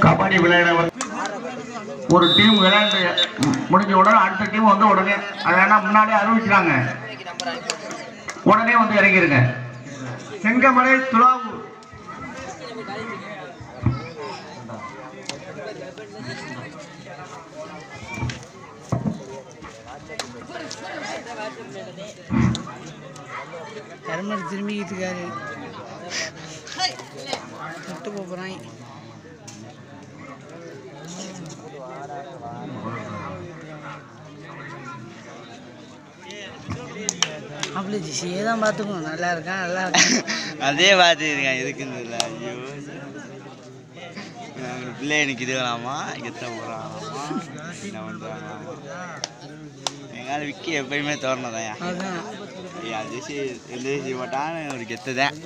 கபடி விளையாட ஒரு டீம் விளையாண்டு முடிஞ்ச உடனே அடுத்த டீம் வந்து உடனே அதனால முன்னாடியே அறிவிக்கிறாங்க உடனே வந்து இறங்கிருங்க செங்கமலை துலாவூர் தர்மர் திரும்பிக்கிட்டு இருக்காரு விட்டு போகிறான் அப்படி ஜிசியே தான் பார்த்துக்கணும் நல்லா இருக்கான் நல்லா இருக்கான் அதே பார்த்துருக்கேன் இருக்குன்னு இல்லை ஐயோ நாங்கள் பிள்ளை எனக்கு இதுகளாமா எத்த போகிறாங்களாமா என்ன பண்ணுறாங்களாமா எங்கால விக்கி எப்பயுமே தோரணதான் அதுதான் அது செய்- எந்த செய்ய மாட்டான்னு ஒரு கெத்து தான்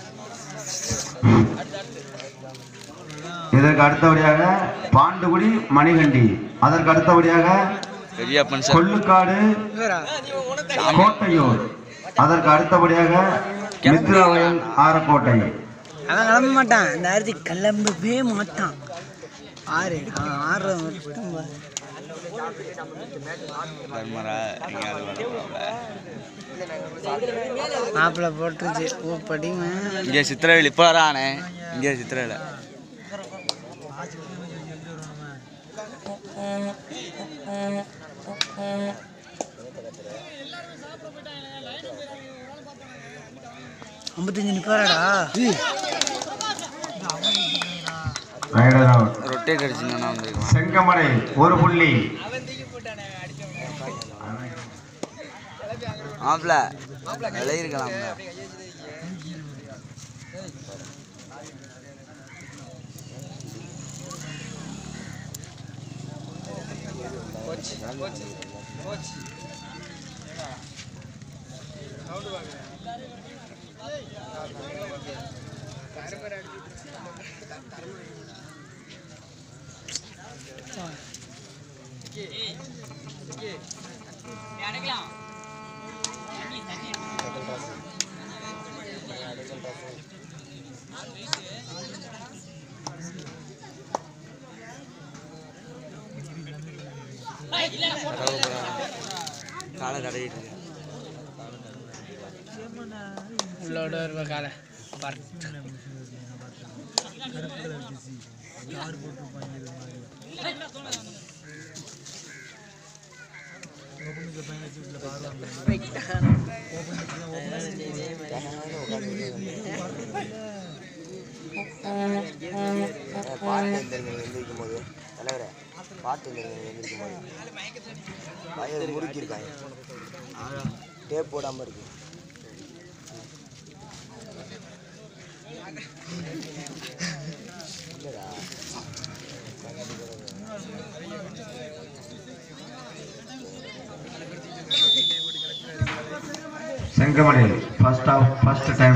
இதற்கு அடுத்தபடியாக பாண்டுகுடி மணிகண்டி அதற்கு அடுத்தபடியாக பெரியப்பன் சார் கொள்ளுக்காடு இவரா கோட்டையூர் அதற்கு அடுத்தபடியாக மித்ராவயல் ஆரக்கோட்டை அவன் கிளம்ப மாட்டான் இந்த அரிசி கிளம்பவே மாட்டான் ஆறு அவன் ஆடுறத மட்டும் பாரு. தர்மரா எங்கேயாவது வரப்போறாங்க மாப்பிள்ளை போட்டுருச்சு ஓ படிமை இங்கே சித்திரவேல் இப்போ வரானே இங்கே சித்திரவேல ஐம்பத்தஞ்சு நிப்பாரடா ரைடர் அவுட். ரொட்டேட் அடிச்சுங்கன்னா வந்துருக்கான் செங்கமலை ஒரு புள்ளி மாப்பிள்ள விளையிருக்கலாம்ல காலை கடையிட்டு இருக்கேன். உள்ளோட வருவ காலை பார்த்து பாட்டு தெரிஞ்சவங்க எந்திரிக்கும் போது தலைவரே பாட்டு தெரிஞ்சவங்க எந்திரிக்கும் போது வயது முறுக்கியிருக்காங்க டேப் போடாமல் இருக்கு இல்லடா. Sengamalai first half first time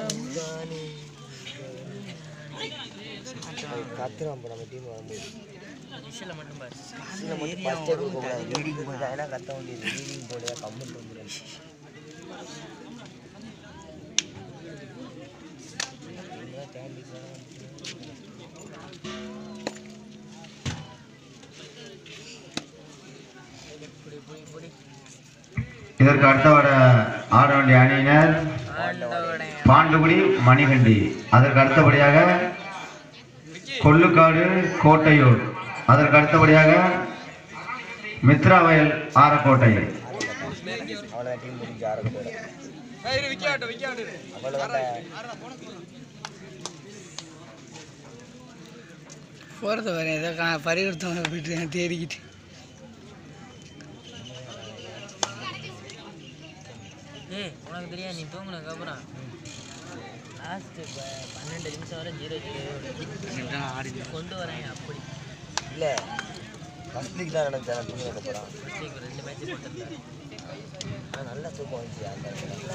கத்துறோம் இப்போ நம்ம டீம் வரும்போது விஷயம் மட்டும் ஃபஸ்ட்டே கொடுக்கக்கூடாது லீடிங் போய் தான் ஏன்னா கத்த வேண்டியது லீடிங் போடையா கம்மெண்ட் வந்துடும் இதற்கு அடுத்தவர ஆட வேண்டிய அணியினர் பாண்டுகுடி மணிகண்டி அதற்கு அடுத்தபடியாக கொள்ளுக்காடு கோட்டையூர் அதற்கு அடுத்தபடியாக மித்ராவயல் ஆரக்கோட்டை அவ்வளோதான் டீம் முடிஞ்சு ஆரம்பிச்சு அவ்வளோதான் போகிறது வரேன் ஏதோ கா பறிகொடுத்தவங்க போயிட்டு நான் தேடிக்கிட்டு ஏய் உனக்கு தெரியாது நீ தூங்குனதுக்கு அப்புறம் லாஸ்ட்டு பன்னெண்டு நிமிஷம் வரை ஜீரோ ஜீரோ கொண்டு வரேன் அப்படி இல்லை ஃபஸ்ட் லீக் தான் நினச்சேன் தூங்க போகிறான் ஃபஸ்ட்டு ரெண்டு மேட்ச் போட்டிருந்தாரு ஆனால் நல்ல தூக்கம் வந்துச்சு அந்த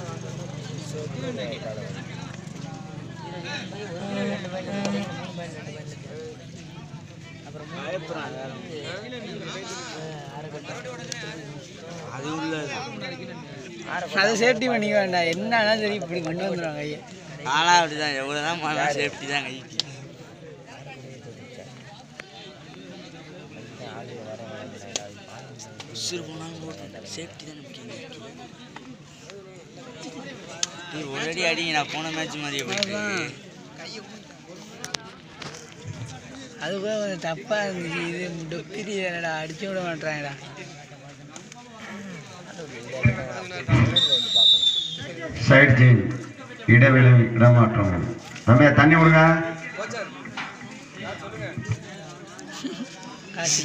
ரெண்டு பாயிண்ட் மூணு பாயிண்ட் ரெண்டு பாயிண்ட் அப்புறம் அது உள்ள அதை சேஃப்டி பண்ணிக்க வேண்டாம் என்னன்னா சரி இப்படி கொண்டு வந்துடுவாங்க ஐயா நானும் அப்படிதான் எவ்வளோதான் போனா சேஃப்டி தான் கைக்கு உசுறு போனாலும் போட்டேன் சேஃப்டி தானே முக்கியம் நீ ஒரு அடி அடிங்க நான் போன மேட்ச் மாதிரியே போயிட்டு அதான். அது கூட கொஞ்சம் தப்பா இருந்துச்சு இது டொக்கிரி தானடா அடிச்சு விட மாட்டாங்கடா சைட் ஜீன் இடைவெளி இடமாற்றம் ரம்யா தண்ணி விடுங்க காசி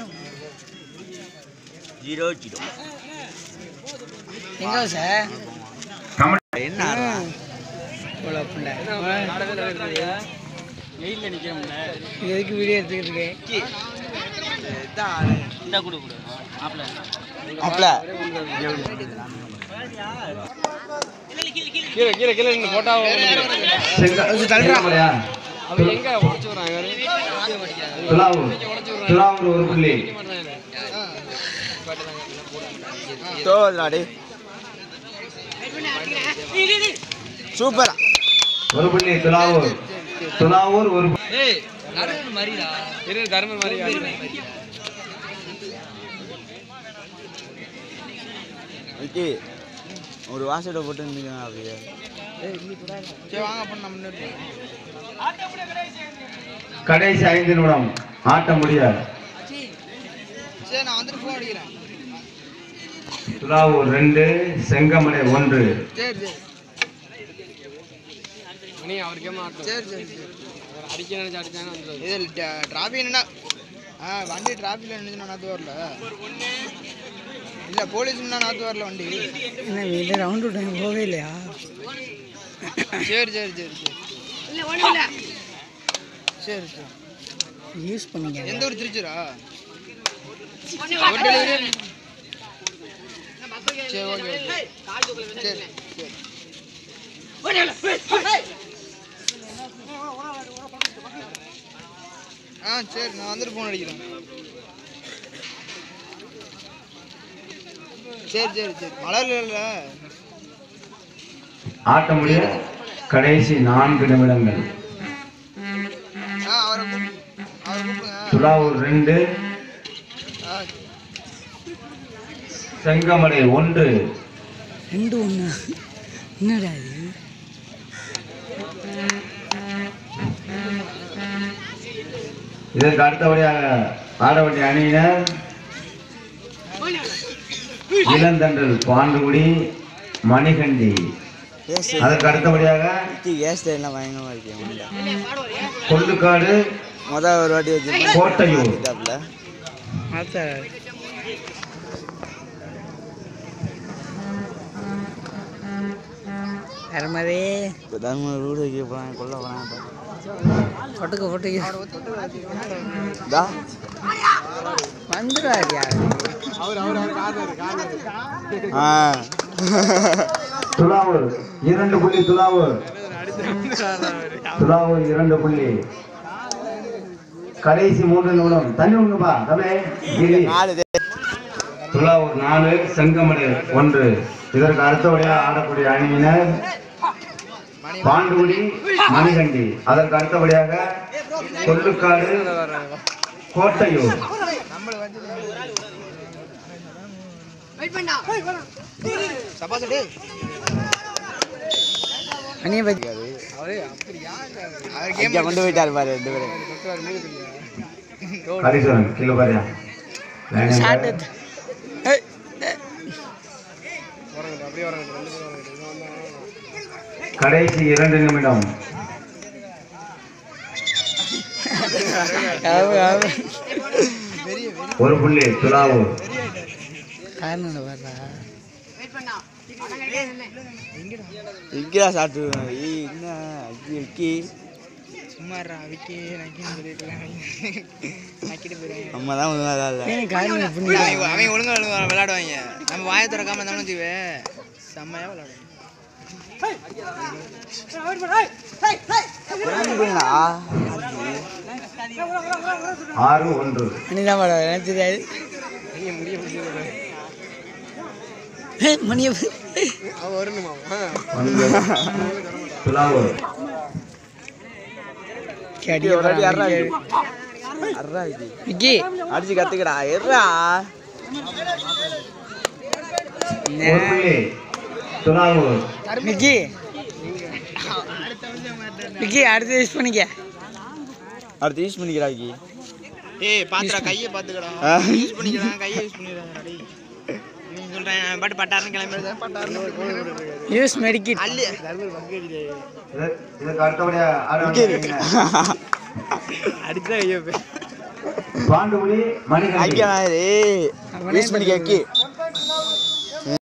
ஜீரோ ஜீரோ எங்க சார் கமெண்ட் என்ன ஆடுறா? இவ்வளோ பிள்ளை இது எதுக்கு வீடியோ எடுத்துக்கிட்டு இருக்கேன் மாப்ள செங்கமலையா துலாவூர் துலாவூர் ஒரு புள்ளி தோதாடி சூப்பரா ஒரு புள்ளி துலாவூர் துலாவூர் ஒரு புள்ளி. விக்கி ஒரு வாசட்டை போட்டு நிற்கணும் அப்படியே கடைசி ஐந்து நிமிடம் ஆட்ட முடியாது துலாவூர் ரெண்டு செங்கமலை ஒன்று இது டிராஃபிக் என்னன்னா ஆ வண்டி டிராஃபிக்ல நின்றுச்சுன்னா நாத்து வரல இல்லை போலீஸ் நாத்து வரல வண்டி என்ன வீட்டில் ரவுண்ட் விட்டாங்க போகவே இல்லையா சரி சரி சரி சரி சரி சரி யூஸ் பண்ணிக்க எந்த ஊர் திருச்சூரா ஒரு delivery? சரி ஓகே ஓகே சரி சரி ஆ சரி நான் வந்துட்டு ஃபோன் அடிக்கிறேன் சரி சரி சரி மழை இல்லைல்ல ஆட்ட முடிய கடைசி நான்கு நிமிடங்கள் ஆ அவரை கூப்பிடு அவரை கூப்பிடுங்க துலாவூர் ரெண்டு ஆ செங்கமலை ஒன்று ரெண்டு ஒன்றா என்னடா இது இதற்கு அடுத்தபடியாக ஆட வேண்டிய அணியினர் இளந்தண்டல் பாண்டுகுடி மணிகண்டி ஏஸ் அதற்கு அடுத்தபடியாக விக்கி ஏஸ் என்ன பயங்கரமாக இருக்கேன் கொள்ளுக்காடு மொதல் ஒரு வாட்டி வச்சு கோட்டையூர் மாத்திட்டாப்புல ஆத்தா தர்மரே இப்போ தர்மம் ரூடு வைக்க போகிறாங்க கொல்ல போகிறாங்க பொட்டுக்கு பொட்டுக்கு தா வந்துடுவார் யார் ஆ துலாவூர் இரண்டு புள்ளி துலாவூர் துலாவூர் இரண்டு புள்ளி கடைசி மூன்று நிமிடம் தண்ணி விடுங்கப்பா தம்பி கிரி. நாலு பேர் துலாவூர் நாலு செங்கமலை ஒன்று இதற்கு அடுத்தபடியாக ஆடக்கூடிய அணியினர் பாண்டுகுடி மணிகண்டி அதற்கு அடுத்தபடியாக கொல்லுக்காடு கோட்டையூர் சபாஸ் டே அணியை பற்றி அவர் இங்கே கொண்டு போயிட்டாரு பாரு ரெண்டு பேரும் ஹரிசன் கீழே பாரியா ஷார்ட் எடுத்து ஏய், ஏய். கடைசி இரண்டு நிமிடம் அவ அவ ஒரு புள்ளி துலாவூர் காரணம் பாருடா விக்கிரா சாப்பிட்டு ஏய் என்ன அக்கி விக்கி சும்மாறா விக்கி நக்கின்னு சொல்லிட்டு நக்கிட்டு போயிருவாங்க நம்ம தான் ஒழுங்காக இல்லை ஏன் காரணம் எப்படி அவன் அவன் ஒழுங்கா ஒழுங்கா விளையாடுவாங்க நம்ம வாயை திறக்காம இருந்தாலும் வச்சுக்கவே செம்மையா விளையாடுவாங்க வேணுங்களா ஆறு ஒன்று மணிதான் படம் எனக்கு தெரியாது ஏய், மணியை பத்தி- ஒன்று துலாவூர் கேடி ஒரு அடி அப்புறம் அறா கேடி. அறா இது விக்கி அடிச்சு கத்துக்கடா எர்றா ஒரு புள்ளி துணாவூர் விக்கி விக்கி அடுத்து யூஸ் பண்ணிக்க அடுத்து யூஸ் பண்ணிக்கிறாக்கி ஏய் பாத்துடா கையை பாத்துக்கடா யூஸ் பண்ணிக்கலாம் கையை யூஸ் பண்ணிடுறாங்க டேய் நீ சொல்றேன் பட் பட்டாருன்னு கிளம்பிடுது பட்டாருன்னு யூஸ் மெடிக்கிட் அள்ளி இது- இதுக்கு அடுத்தபடியா ஆடு அடிச்சா கையை பாண்டுபுலி மணிகண்டி யூஸ் பண்ணிக்க